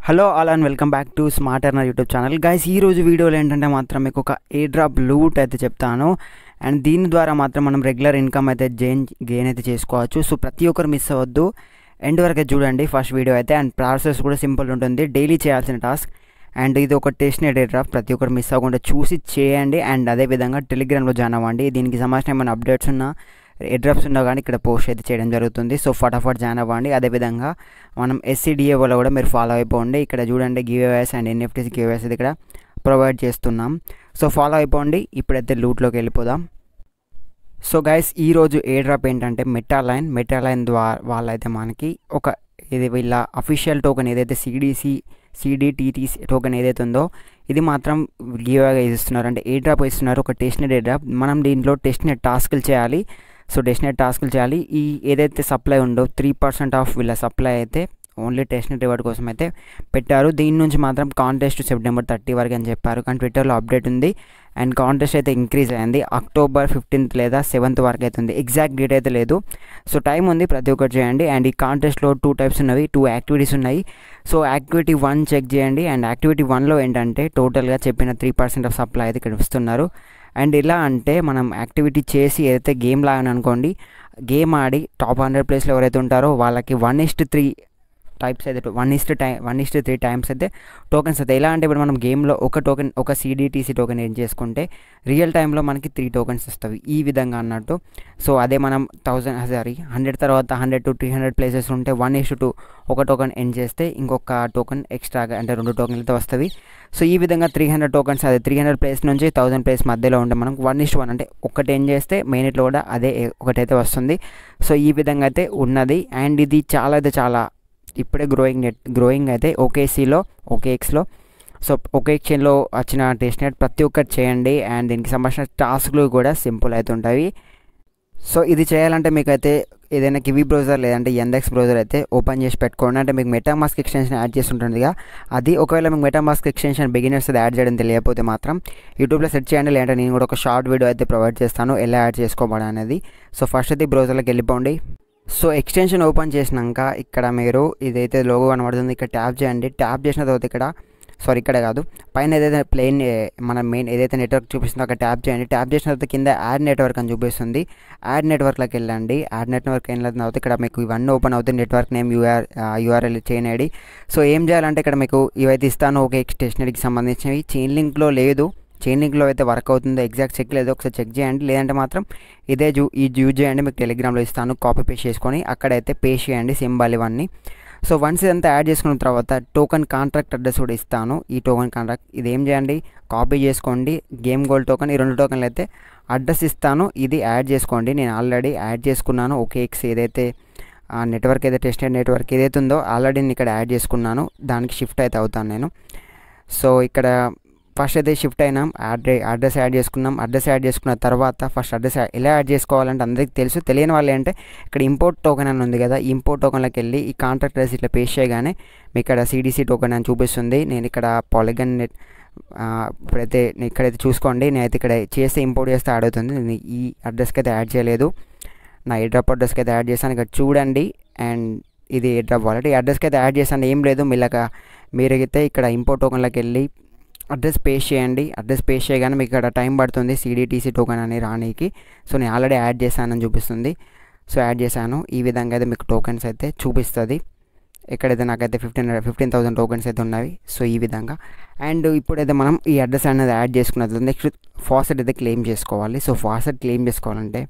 hello all and welcome back to smart earner YouTube channel guys ఈ రోజు వీడియోలో ఏంటంటే మాత్రం మీకు ఒక ఏ డ్రాప్ లూట్ అయితే చెప్తాను అండ్ దీని ద్వారా మాత్రం మనం రెగ్యులర్ ఇన్కమ్ అయితే గెయిన్ గెయిన్ అయితే చేసుకోవచ్చు సో ప్రతి ఒక్కరు మిస్ అవ్వద్దు ఎండ్ వరకు అయితే చూడండి ఫస్ట్ వీడియో అయితే అండ్ ప్రాసెస్ కూడా సింపుల్ ఉంటుంది డైలీ చేయాల్సిన టాస్క్ అండ్ ఇది ఒక టెస్ట్ నెట్ డ్రాప్ ప్రతి ఒక్కరు మిస్ అవ్వకుండా చూసి చేయండి అండ్ అదేవిధంగా టెలిగ్రామ్లో జాయిన్ అవ్వండి దీనికి సంబంధించిన ఏమైనా అప్డేట్స్ ఉన్నా ఎడ్రాప్స్ ఉన్నా కానీ ఇక్కడ పోస్ట్ అయితే చేయడం జరుగుతుంది సో ఫటాఫట్ జాయిన్ అవ్వండి అదేవిధంగా మనం ఎస్సీడిఏ వల్ల కూడా మీరు ఫాలో అయిపోండి ఇక్కడ చూడండి గివ్వేస్ అండ్ ఎన్ఎఫ్టీస్ గివ్వేస్ ఇది ఇక్కడ ప్రొవైడ్ చేస్తున్నాం సో ఫాలో అయిపోండి ఇప్పుడైతే లూట్లోకి వెళ్ళిపోదాం సో గైస్ ఈరోజు ఏ డ్రాప్ ఏంటంటే మెటాలైన్ మెటాలైన్ ద్వారా వాళ్ళైతే మనకి ఒక ఇది వీళ్ళ అఫీషియల్ టోకెన్ ఏదైతే సిడిసి సిడిటీటీసీ టోకెన్ ఏదైతే ఉందో ఇది మాత్రం గివ్గా ఇస్తున్నారు అంటే ఏ డ్రాప్ ఇస్తున్నారు ఒక టెస్ట్ నెట్ ఏ డ్రాప్ మనం దీంట్లో టెస్ట్ నెట్ టాస్క్లు చేయాలి సో టెస్ట్ నెట్ టాస్క్లు చేయాలి ఈ ఏదైతే సప్లై ఉందో త్రీ పర్సెంట్ ఆఫ్ వీళ్ళ సప్లై అయితే ఓన్లీ టెస్ట్ నెట్ రివార్డ్ కోసం అయితే పెట్టారు దీని నుంచి మాత్రం కాంటెస్ట్ సెప్టెంబర్ థర్టీ వరకు అని చెప్పారు కానీ ట్విట్టర్లో అప్డేట్ ఉంది అండ్ కాంటెస్ట్ అయితే ఇంక్రీజ్ అయింది అక్టోబర్ ఫిఫ్టీన్త్ లేదా సెవెంత్ వరకు అయితే ఉంది ఎగ్జాక్ట్ డేట్ అయితే లేదు సో టైం ఉంది ప్రతి ఒక్కటి చేయండి అండ్ ఈ కాంటెస్ట్లో టూ టైప్స్ ఉన్నవి టూ యాక్టివిటీస్ ఉన్నాయి సో యాక్టివిటీ వన్ చెక్ చేయండి అండ్ యాక్టివిటీ వన్లో ఏంటంటే టోటల్గా చెప్పిన త్రీ పర్సెంట్ ఆఫ్ సప్లై అయితే ఇక్కడ ఇస్తున్నారు అండ్ ఎలా అంటే మనం యాక్టివిటీ చేసి ఏదైతే గేమ్ లాగాను అనుకోండి గేమ్ ఆడి టాప్ హండ్రెడ్ ప్లేస్లో ఎవరైతే ఉంటారో వాళ్ళకి వన్ ఇస్ట్ త్రీ టైప్స్ అయితే one is to time one is to three times అయితే టోకెన్స్ అయితే ఎలా అంటే ఇప్పుడు మనం గేమ్లో ఒక టోకెన్ ఒక సిడిటీసీ టోకెన్ ఏం చేసుకుంటే రియల్ టైంలో మనకి త్రీ టోకెన్స్ వస్తాయి ఈ విధంగా అన్నట్టు సో అదే మనం థౌజండ్ సారీ హండ్రెడ్ తర్వాత hundred to three hundred places ఉంటే వన్ ఇష్టు టూ ఒక టోకెన్ ఎండ్ చేస్తే ఇంకొక టోకెన్ ఎక్స్ట్రాగా అంటే రెండు టోకెన్లు అయితే వస్తాయి సో ఈ విధంగా త్రీ హండ్రెడ్ టోకెన్స్ అదే త్రీ హండ్రెడ్ ప్లేస్ నుంచి థౌసండ్ ప్లేస్ మధ్యలో ఉంటే మనం వన్ ఇస్ట్ వన్ అంటే ఒకటి ఎండ్ చేస్తే మెయిన్ ఇట్లో కూడా అదే ఒకటైతే వస్తుంది సో ఈ విధంగా అయితే ఉన్నది అండ్ ఇది చాలా అయితే చాలా ఇప్పుడే గ్రోయింగ్ నెట్ గ్రోయింగ్ అయితే ఓకేసీలో ఓకేఎక్స్లో సో ఒకే ఎక్స్చేంజ్లో వచ్చిన టెస్ట్ నెట్ ప్రతి ఒక్కటి చేయండి అండ్ దీనికి సంబంధించిన టాస్క్లు కూడా సింపుల్ అయితే ఉంటాయి సో ఇది చేయాలంటే మీకైతే ఏదైనా కివీ బ్రౌజర్ లేదంటే ఎండెక్స్ బ్రౌజర్ అయితే ఓపెన్ చేసి పెట్టుకోండి అంటే మీకు మెటామాస్క్ ఎక్స్టెన్షన్ యాడ్ చేసి ఉంటుందిగా అది ఒకవేళ మీకు మెటామాస్క్ ఎక్స్టెన్షన్ బిగినర్స్ అది యాడ్ చేయడం తెలియకపోతే మాత్రం యూట్యూబ్లో సెర్చ్ చేయండి లేదంటే నేను కూడా ఒక షార్ట్ వీడియో అయితే ప్రొవైడ్ చేస్తాను ఎలా యాడ్ చేసుకోవాలి అనేది సో ఫస్ట్ అయితే బ్రౌజర్లోకి వెళ్ళిపోండి సో ఎక్స్టెన్షన్ ఓపెన్ చేసినాక ఇక్కడ మీరు ఇదైతే లోగో కనబడుతుంది ఇక్కడ ట్యాప్ చేయండి ట్యాప్ చేసిన తర్వాత ఇక్కడ సారీ ఇక్కడ కాదు పైన ఏదైతే ప్లేన్ మన మెయిన్ ఏదైతే నెట్వర్క్ చూపిస్తుందో అక్కడ ట్యాప్ చేయండి ట్యాప్ చేసిన తర్వాత కింద యాడ్ నెట్వర్క్ అని చూపిస్తుంది యాడ్ నెట్వర్క్లోకి వెళ్ళండి యాడ్ నెట్వర్క్ వెళ్ళిన తర్వాత ఇక్కడ మీకు ఇవన్నీ ఓపెన్ అవుతాయి network name UR URL chain ID so ఏం చేయాలంటే ఇక్కడ మీకు ఇవైతే ఇస్తాను ఓకే స్టేషనరీకి సంబంధించినవి చైన్ లింక్లో లేదు చైన్ లింక్లో అయితే వర్క్ అవుతుందో ఎగ్జాక్ట్ చెక్ లేదు ఒకసారి చెక్ చేయండి లేదంటే మాత్రం ఇదే జూ ఈ యూజ్ చేయండి మీకు టెలిగ్రామ్లో ఇస్తాను కాపీ పేస్ట్ చేసుకొని అక్కడైతే పేస్ట్ చేయండి సింబల్ ఇవన్నీ సో వన్స్ ఇదంతా యాడ్ చేసుకున్న తర్వాత టోకెన్ కాంట్రాక్ట్ అడ్రస్ కూడా ఇస్తాను ఈ టోకెన్ కాంట్రాక్ట్ ఇది ఏం చేయండి కాపీ చేసుకోండి గేమ్ గోల్డ్ టోకెన్ ఈ రెండు టోకెన్లు అయితే అడ్రస్ ఇస్తాను ఇది యాడ్ చేసుకోండి నేను ఆల్రెడీ యాడ్ చేసుకున్నాను ఓకే ఎక్స్ ఏదైతే నెట్వర్క్ ఏదైతే టెస్టెడ్ నెట్వర్క్ ఏదైతే ఉందో ఆల్రెడీ నేను ఇక్కడ యాడ్ చేసుకున్నాను దానికి షిఫ్ట్ అయితే అవుతాను నేను సో ఇక్కడ ఫస్ట్ అయితే షిఫ్ట్ అయినాం అడ్రస్ అడ్రస్ యాడ్ చేసుకున్నాం అడ్రస్ యాడ్ చేసుకున్న తర్వాత ఫస్ట్ అడ్రస్ ఎలా యాడ్ చేసుకోవాలంటే అందరికీ తెలుసు తెలియని వాళ్ళు ఏంటంటే ఇక్కడ ఇంపోర్ట్ టోకెన్ అని ఉంది కదా ఇంపోర్ట్ టోకెన్లోకి వెళ్ళి ఈ కాంట్రాక్ట్ అడ్రస్ ఇట్లా పేస్ట్ చేయగానే మీకు ఇక్కడ సిడిసి టోకెన్ అని చూపిస్తుంది నేను ఇక్కడ పాలిగన్ నెట్ ఇప్పుడైతే ఇక్కడైతే చూసుకోండి నేనైతే ఇక్కడ చేస్తే ఇంపోర్ట్ చేస్తే యాడ్ అవుతుంది నేను ఈ అడ్రస్కి అయితే యాడ్ చేయలేదు నా ఏ డ్రాప్ అడ్రస్కి అయితే యాడ్ చేశాను ఇక్కడ చూడండి అండ్ ఇది ఏ డ్రాప్ వాలెట్ ఈ అడ్రస్కి అయితే యాడ్ చేశాను ఏం లేదు మీలాగా మీరైతే ఇక్కడ ఇంపోర్ట్ టోకెన్లోకి వెళ్ళి అడ్రస్ పేస్ట్ చేయండి అడ్రస్ పేస్ట్ చేయగానే మీకు ఇక్కడ టైం పడుతుంది సిడిటీసీ టోకెన్ అని రానికి సో నేను ఆల్రెడీ యాడ్ చేశానని చూపిస్తుంది సో యాడ్ చేశాను ఈ విధంగా అయితే మీకు టోకెన్స్ అయితే చూపిస్తుంది ఎక్కడైతే నాకైతే ఫిఫ్టీన్ ఫిఫ్టీన్ థౌసండ్ టోకెన్స్ అయితే ఉన్నవి సో ఈ విధంగా అండ్ ఇప్పుడైతే మనం ఈ అడ్రస్ అనేది యాడ్ చేసుకున్నది నెక్స్ట్ ఫాసెట్ అయితే క్లెయిమ్ చేసుకోవాలి సో ఫాసెట్ క్లెయిమ్ చేసుకోవాలంటే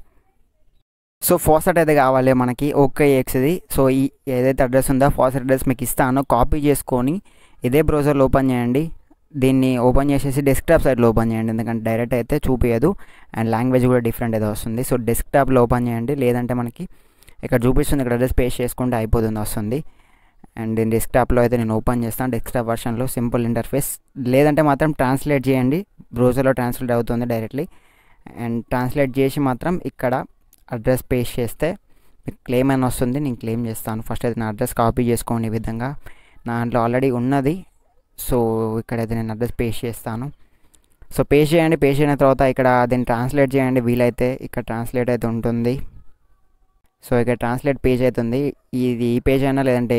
సో ఫాసెట్ అయితే కావాలి మనకి ఓకే ఎక్స్ది సో ఈ ఏదైతే అడ్రస్ ఉందో ఫాసెట్ అడ్రస్ మీకు ఇస్తానో కాపీ చేసుకొని ఇదే బ్రౌజర్లో ఓపెన్ చేయండి దీన్ని ఓపెన్ చేసేసి డెస్క్టాప్ సైడ్లో ఓపెన్ చేయండి ఎందుకంటే డైరెక్ట్ అయితే చూపించదు అండ్ లాంగ్వేజ్ కూడా డిఫరెంట్ అయితే వస్తుంది సో డెస్క్టాప్లో ఓపెన్ చేయండి లేదంటే మనకి ఇక్కడ చూపిస్తుంది ఇక్కడ అడ్రస్ పేస్ట్ చేసుకుంటే అయిపోతుంది వస్తుంది అండ్ దీని డెస్క్టాప్లో అయితే నేను ఓపెన్ చేస్తాను డెస్క్టాప్ వర్షన్లో సింపుల్ ఇంటర్ఫేస్ లేదంటే మాత్రం ట్రాన్స్లేట్ చేయండి బ్రౌజర్లో ట్రాన్స్లేట్ అవుతుంది డైరెక్ట్లీ అండ్ ట్రాన్స్లేట్ చేసి మాత్రం ఇక్కడ అడ్రస్ పేస్ట్ చేస్తే మీకు క్లెయిమ్ అని వస్తుంది నేను క్లెయిమ్ చేస్తాను ఫస్ట్ అయితే నా అడ్రస్ కాపీ చేసుకోండి ఈ విధంగా నా దాంట్లో ఆల్రెడీ ఉన్నది సో ఇక్కడైతే నేను అడ్రస్ పేస్ట్ చేస్తాను సో పేస్ట్ చేయండి పేస్ట్ అయిన తర్వాత ఇక్కడ దీన్ని ట్రాన్స్లేట్ చేయండి వీలైతే ఇక్కడ ట్రాన్స్లేట్ అయితే ఉంటుంది సో ఇక్కడ ట్రాన్స్లేట్ పేజ్ అవుతుంది ఇది ఈ పేజ్ అయినా లేదంటే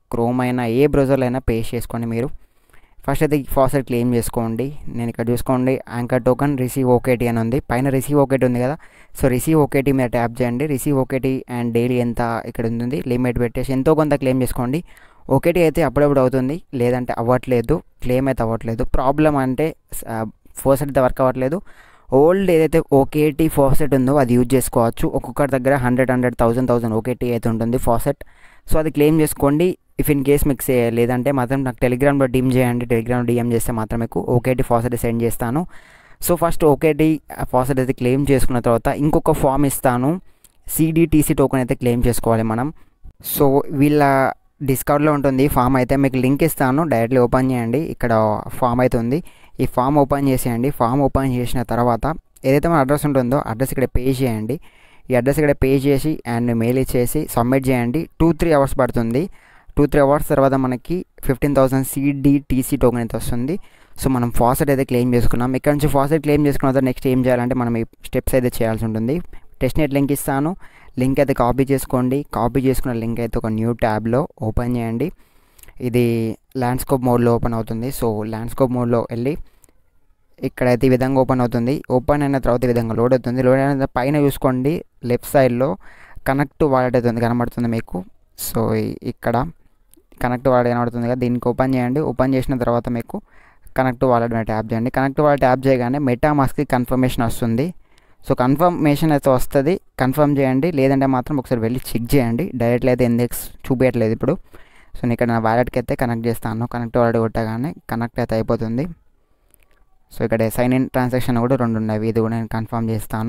క్రోమ్ అయినా ఏ బ్రౌజర్లో అయినా పేస్ట్ చేసుకోండి మీరు ఫస్ట్ అయితే ఫాసెట్ క్లెయిమ్ చేసుకోండి నేను ఇక్కడ చూసుకోండి యాంకర్ టోకన్ రిసీవ్ ఓకేటీ అని ఉంది పైన రిసీవ్ ఓకేటీ ఉంది కదా సో రిసీవ్ ఓకేటీ మీద ట్యాప్ చేయండి రిసీవ్ ఓకేటీ అండ్ డైలీ ఎంత ఇక్కడ ఉంది లిమిట్ పెట్టేసి ఎంతో కొంత క్లెయిమ్ చేసుకోండి ఓకేటీ అయితే అప్పుడప్పుడు అవుతుంది లేదంటే అవ్వట్లేదు క్లెయిమ్ అయితే అవ్వట్లేదు ప్రాబ్లం అంటే ఫోసెట్ అయితే వర్క్ అవ్వట్లేదు ఓల్డ్ ఏదైతే ఓకేటీ ఫాసెట్ ఉందో అది యూజ్ చేసుకోవచ్చు ఒక్కొక్కరి దగ్గర hundred hundred thousand thousand OKT అయితే ఉంటుంది ఫాసెట్ సో అది క్లెయిమ్ చేసుకోండి ఇఫ్ ఇన్ కేస్ మీకు సే- లేదంటే మాత్రం నాకు టెలిగ్రామ్లో డిమ్ చేయండి టెలిగ్రామ్లో డిఎం చేస్తే మాత్రం మీకు ఓకేటీ ఫాసెట్ సెండ్ చేస్తాను సో ఫస్ట్ ఓకేటీ ఫాసెట్ అయితే క్లెయిమ్ చేసుకున్న తర్వాత ఇంకొక ఫామ్ ఇస్తాను సిడిటీసీ టోకెన్ అయితే క్లెయిమ్ చేసుకోవాలి మనం సో వీళ్ళ డిస్కౌంట్లో ఉంటుంది ఫామ్ అయితే మీకు లింక్ ఇస్తాను డైరెక్ట్లీ ఓపెన్ చేయండి ఇక్కడ ఫామ్ అయితే ఉంది ఈ ఫామ్ ఓపెన్ చేసేయండి ఫామ్ ఓపెన్ చేసిన తర్వాత ఏదైతే మన అడ్రస్ ఉంటుందో అడ్రస్ ఇక్కడ పే చేయండి ఈ అడ్రస్ ఇక్కడ పే చేసి అండ్ మెయిల్ ఇచ్చేసి సబ్మిట్ చేయండి టూ త్రీ అవర్స్ పడుతుంది టూ త్రీ అవర్స్ తర్వాత మనకి ఫిఫ్టీన్ థౌసండ్ సిడిటీసీ టోకెన్ అయితే వస్తుంది సో మనం ఫాసెట్ అయితే క్లెయిమ్ చేసుకున్నాం ఇక్కడ నుంచి ఫాసెట్ క్లెయిమ్ చేసుకున్న తర్వాత నెక్స్ట్ ఏం చేయాలంటే మనం ఈ స్టెప్స్ అయితే చేయాల్సి ఉంటుంది టెస్ట్ నెట్ లింక్ ఇస్తాను లింక్ అయితే కాపీ చేసుకోండి కాపీ చేసుకున్న లింక్ అయితే ఒక న్యూ ట్యాబ్లో ఓపెన్ చేయండి ఇది ల్యాండ్స్కోప్ మోడ్లో ఓపెన్ అవుతుంది సో ల్యాండ్స్కోప్ మోడ్లో వెళ్ళి ఇక్కడైతే ఈ విధంగా ఓపెన్ అవుతుంది ఓపెన్ అయిన తర్వాత ఈ విధంగా లోడ్ అవుతుంది లోడ్ అయిన తర్వాత పైన చూసుకోండి లెఫ్ట్ సైడ్లో కనెక్ట్ వాలెట్ అవుతుంది కనబడుతుంది మీకు సో ఈ- ఇక్కడ కనెక్ట్ వాలెట్ కనబడుతుంది కదా దీనికి ఓపెన్ చేయండి ఓపెన్ చేసిన తర్వాత మీకు కనెక్ట్ వాలెట్ మీద ట్యాప్ చేయండి కనెక్ట్ వాలెట్ ట్యాప్ చేయగానే మెటామాస్కి కన్ఫర్మేషన్ వస్తుంది సో కన్ఫర్మేషన్ అయితే వస్తుంది కన్ఫర్మ్ చేయండి లేదంటే మాత్రం ఒకసారి వెళ్ళి చెక్ చేయండి డైరెక్ట్లీ అయితే ఇండెక్స్ చూపించట్లేదు ఇప్పుడు సో నేను ఇక్కడ నా వ్యాలెట్కి అయితే కనెక్ట్ చేస్తాను కనెక్ట్ వాలెట్ కొట్టగానే కనెక్ట్ అయితే అయిపోతుంది సో ఇక్కడ సైన్ ఇన్ ట్రాన్సాక్షన్ కూడా రెండు ఉన్నాయి ఇది కూడా నేను కన్ఫర్మ్ చేస్తాను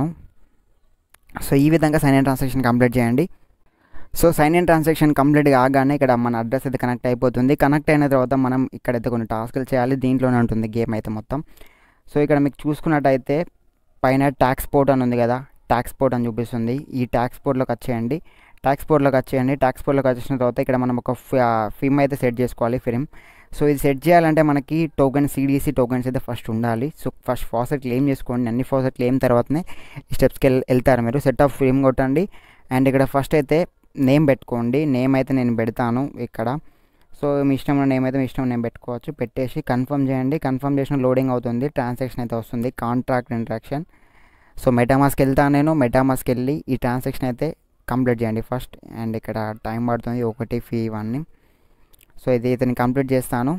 సో ఈ విధంగా సైన్ ఇన్ ట్రాన్సాక్షన్ కంప్లీట్ చేయండి so sign in transaction complete కాగానే ఇక్కడ మన అడ్రస్ అయితే కనెక్ట్ అయిపోతుంది కనెక్ట్ అయిన తర్వాత మనం ఇక్కడైతే కొన్ని టాస్క్లు చేయాలి దీంట్లోనే ఉంటుంది గేమ్ అయితే మొత్తం సో ఇక్కడ మీకు చూసుకున్నట్టయితే పైన ట్యాక్స్ పోర్ట్ అని ఉంది కదా ట్యాక్స్ పోర్ట్ అని చూపిస్తుంది ఈ ట్యాక్స్ పోర్ట్లోకి వచ్చేయండి ట్యాక్స్ పోర్ట్లోకి వచ్చేయండి ట్యాక్స్ పోర్ట్లోకి వచ్చేసిన తర్వాత ఇక్కడ మనం ఒక ఫిమ్ అయితే సెట్ చేసుకోవాలి ఫిమ్ సో ఇది సెట్ చేయాలంటే మనకి టోకెన్ సిడిసి టోకెన్స్ అయితే ఫస్ట్ ఉండాలి సో ఫస్ట్ ఫాసెట్ క్లెయిమ్ చేసుకోండి అన్ని ఫాసెట్ క్లెయిమ్ తర్వాతనే ఈ స్టెప్స్కి వెళ్ వెళ్తారు మీరు సెట్ ఆఫ్ ఫిమ్ కొట్టండి అండ్ ఇక్కడ ఫస్ట్ అయితే నేమ్ పెట్టుకోండి నేమ్ అయితే నేను పెడతాను ఇక్కడ సో మీ ఇష్టం నేమ్ అయితే మీ ఇష్టం నేను పెట్టుకోవచ్చు పెట్టేసి కన్ఫర్మ్ చేయండి కన్ఫర్మ్ చేసిన లోడింగ్ అవుతుంది ట్రాన్సాక్షన్ అయితే వస్తుంది కాంట్రాక్ట్ ఇంట్రాక్షన్ సో మెటామాస్కి వెళ్తాను నేను మెటామాస్కి వెళ్ళి ఈ ట్రాన్సాక్షన్ అయితే కంప్లీట్ చేయండి ఫస్ట్ అండ్ ఇక్కడ టైం పడుతుంది ఒకటి ఫీ ఇవన్నీ సో ఇది ఇతను కంప్లీట్ చేస్తాను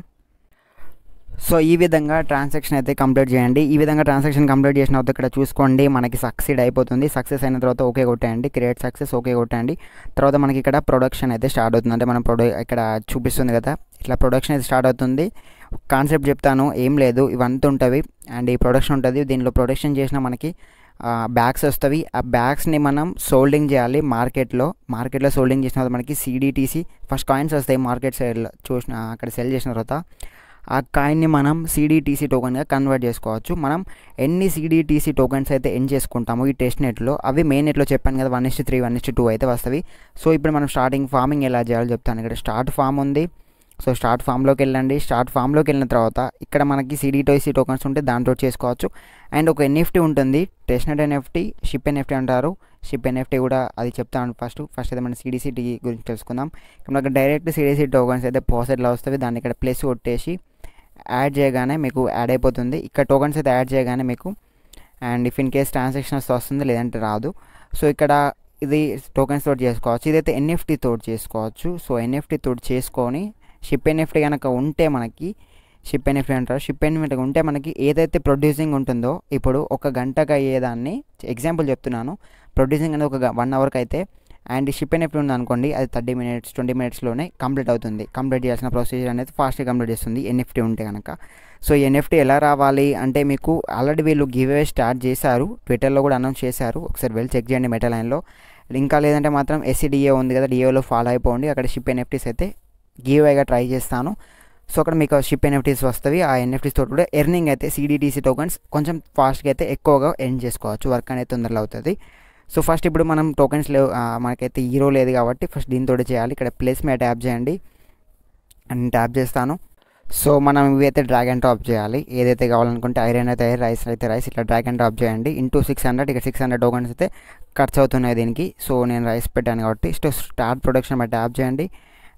సో ఈ విధంగా ట్రాన్సాక్షన్ అయితే కంప్లీట్ చేయండి ఈ విధంగా ట్రాన్సాక్షన్ కంప్లీట్ చేసిన తర్వాత ఇక్కడ చూసుకోండి మనకి సక్సీడ్ అయిపోతుంది సక్సెస్ అయిన తర్వాత ఓకే కొట్టండి క్రియేట్ సక్సెస్ ఓకే కొట్టండి తర్వాత మనకి ఇక్కడ ప్రొడక్షన్ అయితే స్టార్ట్ అవుతుంది అంటే మన ప్రొడక్ట్ ఇక్కడ చూపిస్తుంది కదా ఇట్లా ప్రొడక్షన్ అయితే స్టార్ట్ అవుతుంది కాన్సెప్ట్ చెప్తాను ఏం లేదు ఇవంతా ఉంటుంది అండ్ ఈ ప్రొడక్షన్ ఉంటుంది దీనిలో ప్రొడక్షన్ చేసిన మనకి బ్యాగ్స్ వస్తాయి ఆ బ్యాగ్స్ని మనం సోల్డింగ్ చేయాలి మార్కెట్లో మార్కెట్లో సోల్డింగ్ చేసిన తర్వాత మనకి సిడిటీసీ ఫస్ట్ కాయిన్స్ వస్తాయి మార్కెట్ సైడ్లో చూసిన అక్కడ సెల్ చేసిన తర్వాత ఆ కాయిన్ని మనం సిడిటీసీ టోకెన్గా కన్వర్ట్ చేసుకోవచ్చు మనం ఎన్ని సిడిటీసీ టోకెన్స్ అయితే ఎన్ చేసుకుంటామో ఈ టెస్ట్ నెట్లో అవి మెయిన్ నెట్లో చెప్పాను కదా one is to three one is to two అయితే వస్తాయి సో ఇప్పుడు మనం స్టార్టింగ్ ఫార్మింగ్ ఎలా చేయాలో చెప్తాను ఇక్కడ స్టార్ట్ ఫామ్ ఉంది సో స్టార్ట్ ఫామ్లోకి వెళ్ళండి స్టార్ట్ ఫామ్లోకి వెళ్ళిన తర్వాత ఇక్కడ మనకి సిడిటీసీ టోకెన్స్ ఉంటే దాంట్లో చేసుకోవచ్చు అండ్ ఒక ఎన్ఎఫ్టీ ఉంటుంది టెస్ట్నెట్ ఎన్ఎఫ్టీ షిప్ ఎన్ఎఫ్టీ అంటారు షిప్ ఎన్ఎఫ్టీ కూడా అది చెప్తాను ఫస్ట్ ఫస్ట్ అయితే మనం సిడిసిటీ గురించి తెలుసుకుందాం ఇక్కడ మనకి డైరెక్ట్ సిడిసి టోకెన్స్ అయితే పాసెట్లో వస్తాయి దాన్ని ఇక్కడ ప్లస్ కొట్టేసి యాడ్ చేయగానే మీకు యాడ్ అయిపోతుంది ఇక్కడ టోకెన్స్ అయితే యాడ్ చేయగానే మీకు and if in case transactions వస్తుంది లేదంటే రాదు సో ఇక్కడ ఇది టోకెన్స్ తోటి చేసుకోవచ్చు ఇదైతే ఎన్ఎఫ్టీ తోటి చేసుకోవచ్చు సో ఎన్ఎఫ్టీ తోటి చేసుకొని షిప్ ఎన్ఎఫ్టీ కనుక ఉంటే మనకి షిప్ ఎన్ఎఫ్టీ అంటారు షిప్ ఎన్ఎఫ్టీ ఉంటే మనకి ఏదైతే ప్రొడ్యూసింగ్ ఉంటుందో ఇప్పుడు ఒక గంటకు అయ్యేదాన్ని ఎగ్జాంపుల్ చెప్తున్నాను ప్రొడ్యూసింగ్ అనేది ఒక వన్ అవర్కి అయితే అండ్ షిప్ ఎన్ఎఫ్టీ ఉంది అనుకోండి అది థర్టీ మినిట్స్ ట్వంటీ మినిట్స్లోనే కంప్లీట్ అవుతుంది కంప్లీట్ చేయాల్సిన ప్రొసీజర్ అనేది ఫాస్ట్గా కంప్లీట్ చేస్తుంది ఎన్ఎఫ్టీ ఉంటే కనుక సో ఎన్ఎఫ్టీ ఎలా రావాలి అంటే మీకు ఆల్రెడీ వీళ్ళు గివ్ అవే స్టార్ట్ చేశారు ట్విట్టర్లో కూడా అనౌన్స్ చేశారు ఒకసారి వెళ్ళి చెక్ చేయండి మెటా లైన్లో ఇంకా లేదంటే మాత్రం ఎస్సీడిఏ ఉంది కదా డిఏలో ఫాలో అయిపోండి అక్కడ షిప్ ఎన్ఎఫ్టీస్ అయితే గివ్ అవేగా ట్రై చేస్తాను సో అక్కడ మీకు షిప్ ఎన్ఎఫ్టీస్ వస్తాయి ఆ ఎన్ఎఫ్టీస్ తోటి కూడా ఎర్నింగ్ అయితే సిడిటీసీ టోకన్స్ కొంచెం ఫాస్ట్గా అయితే ఎక్కువగా ఎర్న్ చేసుకోవచ్చు వర్క్ అనేది తొందరలో అవుతుంది సో ఫస్ట్ ఇప్పుడు మనం టోకెన్స్ లేవు మనకైతే హీరో లేదు కాబట్టి ఫస్ట్ దీంతో చేయాలి ఇక్కడ ప్లేస్ మీద ట్యాప్ చేయండి అండ్ ట్యాప్ చేస్తాను సో మనం ఇవి అయితే డ్రాగ్ అండ్ టాప్ చేయాలి ఏదైతే కావాలనుకుంటే ఐరన్ అయితే ఐరన్ రైస్ అయితే రైస్ ఇట్లా డ్రాగ్ అండ్ టాప్ చేయండి ఇంటూ సిక్స్ హండ్రెడ్ ఇక్కడ సిక్స్ హండ్రెడ్ టోకెన్స్ అయితే ఖర్చు అవుతున్నాయి దీనికి సో నేను రైస్ పెట్టాను కాబట్టి స్టార్ట్ ప్రొడక్షన్ మీద ట్యాప్ చేయండి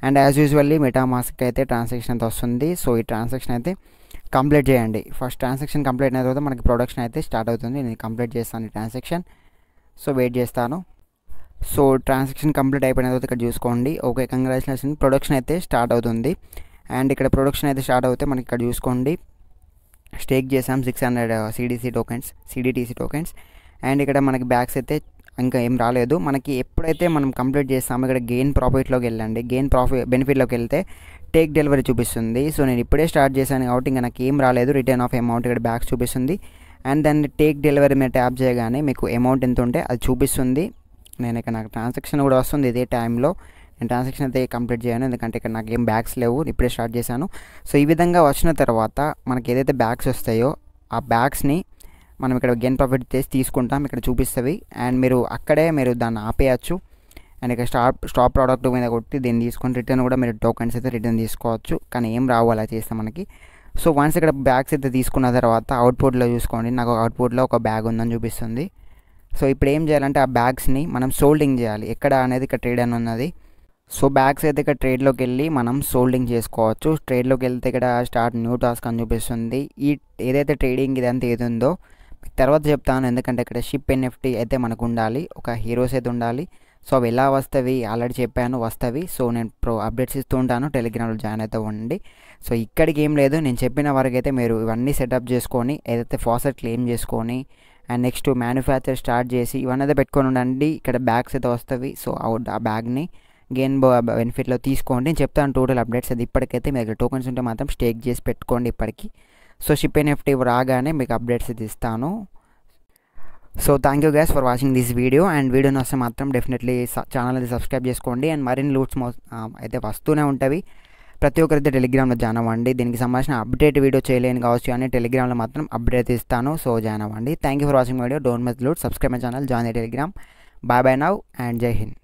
అండ్ యాజ్ యూజువల్లీ మెటామాస్క్ అయితే ట్రాన్సాక్షన్ అయితే వస్తుంది సో ఈ ట్రాన్సాక్షన్ అయితే కంప్లీట్ చేయండి ఫస్ట్ ట్రాన్సాక్షన్ కంప్లీట్ అయిన తర్వాత మనకి ప్రొడక్షన్ అయితే స్టార్ట్ అవుతుంది నేను కంప్లీట్ చేస్తాను ఈ ట్రాన్సాక్షన్ సో వెయిట్ చేస్తాను సో ట్రాన్సాక్షన్ కంప్లీట్ అయిపోయిన తర్వాత ఇక్కడ చూసుకోండి ఓకే కంగ్రాచులేషన్ ప్రొడక్షన్ అయితే స్టార్ట్ అవుతుంది అండ్ ఇక్కడ ప్రొడక్షన్ అయితే స్టార్ట్ అవుతే మనకి ఇక్కడ చూసుకోండి స్టేక్ చేసాం six hundred CDC tokens CDTC tokens and ఇక్కడ మనకి బ్యాగ్స్ అయితే ఇంకా ఏం రాలేదు మనకి ఎప్పుడైతే మనం కంప్లీట్ చేస్తామో ఇక్కడ గెయిన్ ప్రాఫిట్లోకి వెళ్ళండి గెయిన్ ప్రాఫిట్ బెనిఫిట్లోకి వెళ్తే టేక్ డెలివరీ చూపిస్తుంది సో నేను ఇప్పుడే స్టార్ట్ చేశాను కాబట్టి ఇంకా నాకు ఏం రాలేదు రిటర్న్ ఆఫ్ అమౌంట్ ఇక్కడ బ్యాగ్స్ చూపిస్తుంది అండ్ దాన్ని టేక్ డెలివరీ మీద ట్యాప్ చేయగానే మీకు అమౌంట్ ఎంత ఉంటే అది చూపిస్తుంది నేను ఇక్కడ నాకు ట్రాన్సాక్షన్ కూడా వస్తుంది ఇదే టైంలో నేను ట్రాన్సాక్షన్ అయితే కంప్లీట్ చేయను ఎందుకంటే ఇక్కడ నాకు ఏం బ్యాగ్స్ లేవు ఇప్పుడే స్టార్ట్ చేశాను సో ఈ విధంగా వచ్చిన తర్వాత మనకి ఏదైతే బ్యాగ్స్ వస్తాయో ఆ బ్యాగ్స్ని మనం ఇక్కడ గెయిన్ ప్రాఫిట్ చేసి తీసుకుంటాం ఇక్కడ చూపిస్తుంది అండ్ మీరు అక్కడే మీరు దాన్ని ఆపేయచ్చు అండ్ ఇక్కడ స్టాప్ స్టాప్ ప్రోడక్ట్ మీద కొట్టి దీన్ని తీసుకొని రిటర్న్ కూడా మీరు టోకెన్స్ అయితే రిటర్న్ తీసుకోవచ్చు కానీ ఏం రావు అలా చేస్తే మనకి సో వన్స్ ఇక్కడ బ్యాగ్స్ అయితే తీసుకున్న తర్వాత అవుట్పుట్లో చూసుకోండి నాకు అవుట్పుట్లో ఒక బ్యాగ్ ఉందని చూపిస్తుంది సో ఇప్పుడు ఏం చేయాలంటే ఆ బ్యాగ్స్ని మనం సోల్డింగ్ చేయాలి ఎక్కడ అనేది ఇక్కడ ట్రేడ్ అని ఉన్నది సో బ్యాగ్స్ అయితే ఇక్కడ ట్రేడ్లోకి వెళ్ళి మనం సోల్డింగ్ చేసుకోవచ్చు ట్రేడ్లోకి వెళ్తే ఇక్కడ స్టార్ట్ న్యూ టాస్క్ అని చూపిస్తుంది ఈ ఏదైతే ట్రేడింగ్ ఇదంతా ఏది ఉందో తర్వాత చెప్తాను ఎందుకంటే ఇక్కడ షిప్ ఎన్ఎఫ్టీ అయితే మనకు ఉండాలి ఒక హీరోస్ అయితే ఉండాలి సో అవి ఎలా వస్తవి ఆల్రెడీ చెప్పాను వస్తవి సో నేను ప్రో అప్డేట్స్ ఇస్తూ ఉంటాను టెలిగ్రామ్లో జాయిన్ అయితే ఉండండి సో ఇక్కడికి ఏం లేదు నేను చెప్పిన వరకు అయితే మీరు ఇవన్నీ సెటప్ చేసుకొని ఏదైతే ఫాసెట్ క్లెయిమ్ చేసుకొని అండ్ నెక్స్ట్ మ్యానుఫ్యాక్చర్ స్టార్ట్ చేసి ఇవన్నీ అయితే పెట్టుకొని ఉండండి ఇక్కడ బ్యాగ్స్ అయితే వస్తవి సో ఆ బ్యాగ్ని గెయిన్ బెనిఫిట్లో తీసుకోండి నేను చెప్తాను టోటల్ అప్డేట్స్ అది ఇప్పటికైతే మీ దగ్గర టోకెన్స్ ఉంటే మాత్రం స్టేక్ చేసి పెట్టుకోండి ఇప్పటికి సో షిప్ ఎన్ఎఫ్టీ రాగానే మీకు అప్డేట్స్ అయితే ఇస్తాను so thank you guys for watching this video and వీడియోని వస్తే మాత్రం డెఫినెట్లీ ఛానల్ అయితే సబ్స్క్రైబ్ చేసుకోండి అండ్ మరిన్ని లూట్స్ అయితే వస్తూనే ఉంటాయి ప్రతి ఒక్కరైతే టెలిగ్రామ్లో జాయిన్ అవ్వండి దీనికి సంబంధించిన అప్డేట్ వీడియో చేయలేని కావచ్చు కానీ టెలిగ్రామ్లో మాత్రం అప్డేట్ ఇస్తాను సో జాయిన్ అవ్వండి thank you for watching video don't miss loot subscribe my channel join the Telegram bye bye now and Jai Hind